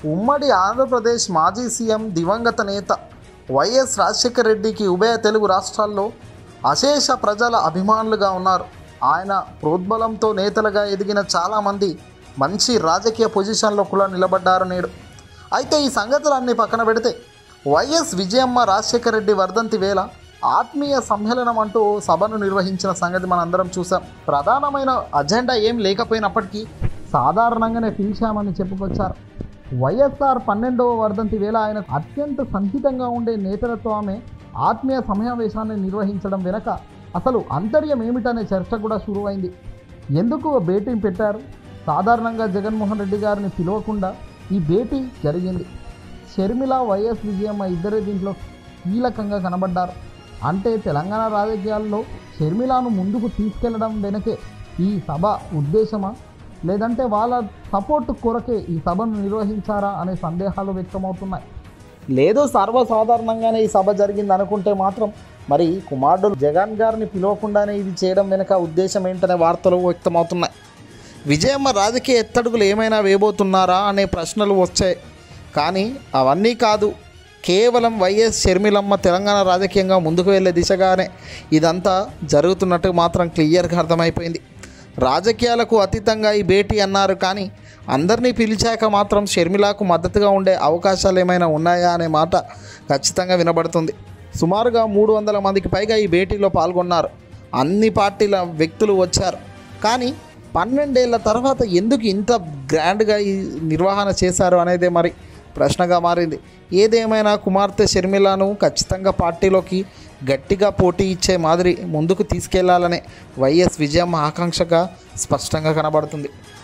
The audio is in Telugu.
ఉమ్మడి ఆంధ్రప్రదేశ్ మాజీ సీఎం దివంగత నేత వైఎస్ రాజశేఖర రెడ్డికి ఉభయ తెలుగు రాష్ట్రాల్లో అశేష ప్రజల అభిమానులుగా ఉన్నారు ఆయన ప్రోద్బలంతో నేతలుగా ఎదిగిన చాలామంది మంచి రాజకీయ పొజిషన్లో కూడా నిలబడ్డారు నేడు అయితే ఈ సంగతులన్నీ పక్కన పెడితే వైఎస్ విజయమ్మ రాజశేఖర రెడ్డి వర్ధంతి వేళ ఆత్మీయ సమ్మేళనం అంటూ ఓ సభను నిర్వహించిన సంగతి మనందరం చూసాం ప్రధానమైన అజెండా ఏం లేకపోయినప్పటికీ సాధారణంగానే పిలిచామని చెప్పుకొచ్చారు వైఎస్ఆర్ పన్నెండవ వర్ధంతి వేళ ఆయన అత్యంత సంచితంగా ఉండే నేతలతో ఆమె ఆత్మీయ సమావేశాన్ని నిర్వహించడం వెనక అసలు అంతర్యం ఏమిటనే చర్చ కూడా శురువైంది ఎందుకు ఓ భేటీ పెట్టారు సాధారణంగా జగన్మోహన్ రెడ్డి గారిని పిలవకుండా ఈ భేటీ జరిగింది షర్మిల వైఎస్ విజయమ్మ ఇద్దరే దీంట్లో కీలకంగా కనబడ్డారు అంటే తెలంగాణ రాజకీయాల్లో షర్మిలాను ముందుకు తీసుకెళ్లడం వెనకే ఈ సభ ఉద్దేశమా లేదంటే వాళ్ళ సపోర్ట్ కొరకే ఈ సభను నిర్వహించారా అనే సందేహాలు వ్యక్తమవుతున్నాయి లేదు సర్వసాధారణంగానే ఈ సభ జరిగింది అనుకుంటే మాత్రం మరి కుమారుడు జగన్ గారిని పిలవకుండానే ఇది చేయడం వెనుక ఉద్దేశం ఏంటనే వార్తలు వ్యక్తమవుతున్నాయి విజయమ్మ రాజకీయ ఎత్తడుగులు ఏమైనా వేయబోతున్నారా అనే ప్రశ్నలు వచ్చాయి కానీ అవన్నీ కాదు కేవలం వైఎస్ షర్మిలమ్మ తెలంగాణ రాజకీయంగా ముందుకు వెళ్ళే దిశగానే ఇదంతా జరుగుతున్నట్టు మాత్రం క్లియర్గా అర్థమైపోయింది రాజకీయాలకు అతీతంగా ఈ భేటీ అన్నారు కానీ అందరినీ పిలిచాక మాత్రం షర్మిలకు మద్దతుగా ఉండే అవకాశాలు ఏమైనా ఉన్నాయా అనే మాట ఖచ్చితంగా వినబడుతుంది సుమారుగా మూడు వందల మందికి పైగా ఈ భేటీలో పాల్గొన్నారు అన్ని పార్టీల వ్యక్తులు వచ్చారు కానీ పన్నెండేళ్ల తర్వాత ఎందుకు ఇంత గ్రాండ్గా ఈ నిర్వహణ చేశారు అనేదే మరి ప్రశ్నగా మారింది ఏదేమైనా కుమార్తె షర్మిలను ఖచ్చితంగా పార్టీలోకి గట్టిగా పోటీ ఇచ్చే మాదిరి ముందుకు తీసుకెళ్లాలనే వైఎస్ విజయమ్మ ఆకాంక్షగా స్పష్టంగా కనబడుతుంది